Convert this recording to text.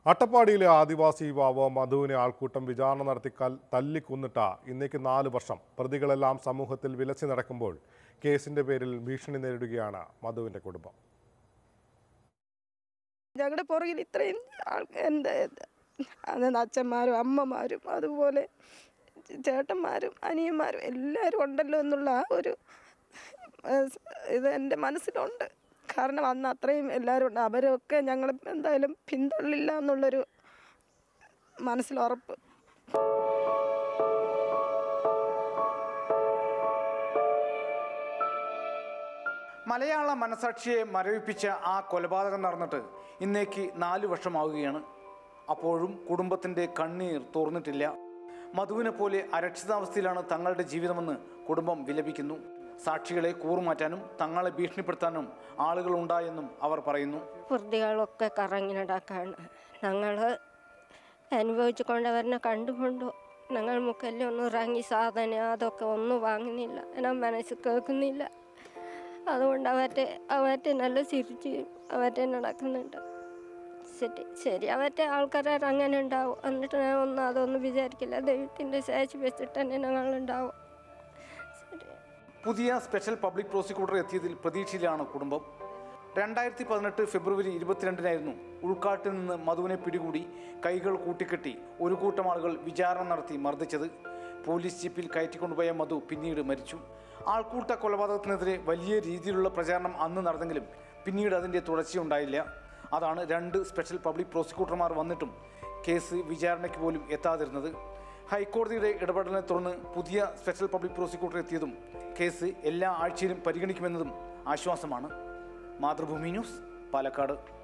അട്ടപ്പാടിയിലെ ആദിവാസി യുവാവ് മധുവിനെ ആൾക്കൂട്ടം വിചാരണ നടത്തി കൽ- തല്ലിക്കൊന്നിട്ട ഇന്നേക്ക് നാല് വർഷം പ്രതികളെല്ലാം സമൂഹത്തിൽ വിലസി നടക്കുമ്പോൾ കേസിന്റെ പേരിൽ ഭീഷണി നേരിടുകയാണ് മധുവിന്റെ കുടുംബം ഞങ്ങളുടെ പുറകിൽ ഇത്രയും ആൾ എൻ്റെ അന്ന് അച്ഛന്മാരും അമ്മമാരും അതുപോലെ ചേട്ടന്മാരും അനിയന്മാരും എല്ലാവരും ഉണ്ടല്ലോ എന്നുള്ള ആ ഒരു ഏഹ്, ഇത് എൻ്റെ മനസ്സിലുണ്ട് കാരണം അന്ന് അത്രയും എല്ലാവരും ഉണ്ട് അവരൊക്കെ ഞങ്ങൾ എന്തായാലും പിന്തള്ളില്ല എന്നുള്ളൊരു മനസ്സിലുറപ്പ് മലയാള മനസാക്ഷിയെ മരവിപ്പിച്ച ആ കൊലപാതകം നടന്നിട്ട് ഇന്നേക്ക് നാല് വർഷമാവുകയാണ് അപ്പോഴും കുടുംബത്തിൻ്റെ കണ്ണീർ തോർന്നിട്ടില്ല മധുവിനെ പോലെ അരക്ഷിതാവസ്ഥയിലാണ് തങ്ങളുടെ ജീവിതമെന്ന് കുടുംബം വിലപിക്കുന്നു സാക്ഷികളെ കൂറുമാറ്റാനും തങ്ങളെ ഭീഷണിപ്പെടുത്താനും ആളുകളുണ്ടായെന്നും അവർ പറയുന്നു പ്രതികളൊക്കെ കറങ്ങി നടക്കാണ് ഞങ്ങൾ അനുഭവിച്ചു കൊണ്ടവരനെ കണ്ടുകൊണ്ടു ഞങ്ങൾ മുക്കെല്ലാം ഒന്ന് ഇറങ്ങി സാധനം അതൊക്കെ ഒന്നും വാങ്ങുന്നില്ല എന്നാ മനസ്സിൽ കേൾക്കുന്നില്ല അതുകൊണ്ട് അവറ്റെ അവറ്റെ നല്ല ചിരിച്ച് അവറ്റെ നടക്കുന്നുണ്ട് ശരി ശരി അവറ്റെ ആൾക്കാരെ അങ്ങനെ ഉണ്ടാവും എന്നിട്ട് ഞാൻ ഒന്നും അതൊന്നും വിചാരിക്കില്ല ദൈവത്തിൻ്റെ ശേഷി വെച്ചിട്ട് തന്നെ ഞങ്ങളുണ്ടാവും ശരി പുതിയ സ്പെഷ്യൽ പബ്ലിക് പ്രോസിക്യൂട്ടർ എത്തിയതിൽ പ്രതീക്ഷയിലാണ് കുടുംബം രണ്ടായിരത്തി പതിനെട്ട് ഫെബ്രുവരി ഇരുപത്തിരണ്ടിനായിരുന്നു ഉൾക്കാട്ടിൽ നിന്ന് മധുവിനെ പിടികൂടി കൈകൾ കൂട്ടിക്കെട്ടി ഒരു കൂട്ടം ആളുകൾ വിചാരണ നടത്തി മർദ്ദിച്ചത് പോലീസ് ജീപ്പിൽ കയറ്റിക്കൊണ്ടുപോയ മധു പിന്നീട് മരിച്ചു ആൾക്കൂട്ട കൊലപാതകത്തിനെതിരെ വലിയ രീതിയിലുള്ള പ്രചാരണം അന്ന് നടന്നെങ്കിലും പിന്നീട് അതിൻ്റെ തുടർച്ചയുണ്ടായില്ല അതാണ് രണ്ട് സ്പെഷ്യൽ പബ്ലിക് പ്രോസിക്യൂട്ടർമാർ വന്നിട്ടും കേസ് വിചാരണയ്ക്ക് പോലും എത്താതിരുന്നത് ഹൈക്കോടതിയുടെ ഇടപെടലിനെ തുടർന്ന് പുതിയ സ്പെഷ്യൽ പബ്ലിക് പ്രോസിക്യൂട്ടർ എത്തിയതും കേസ് എല്ലാ ആഴ്ചയിലും പരിഗണിക്കുമെന്നതും ആശ്വാസമാണ് മാതൃഭൂമി ന്യൂസ് പാലക്കാട്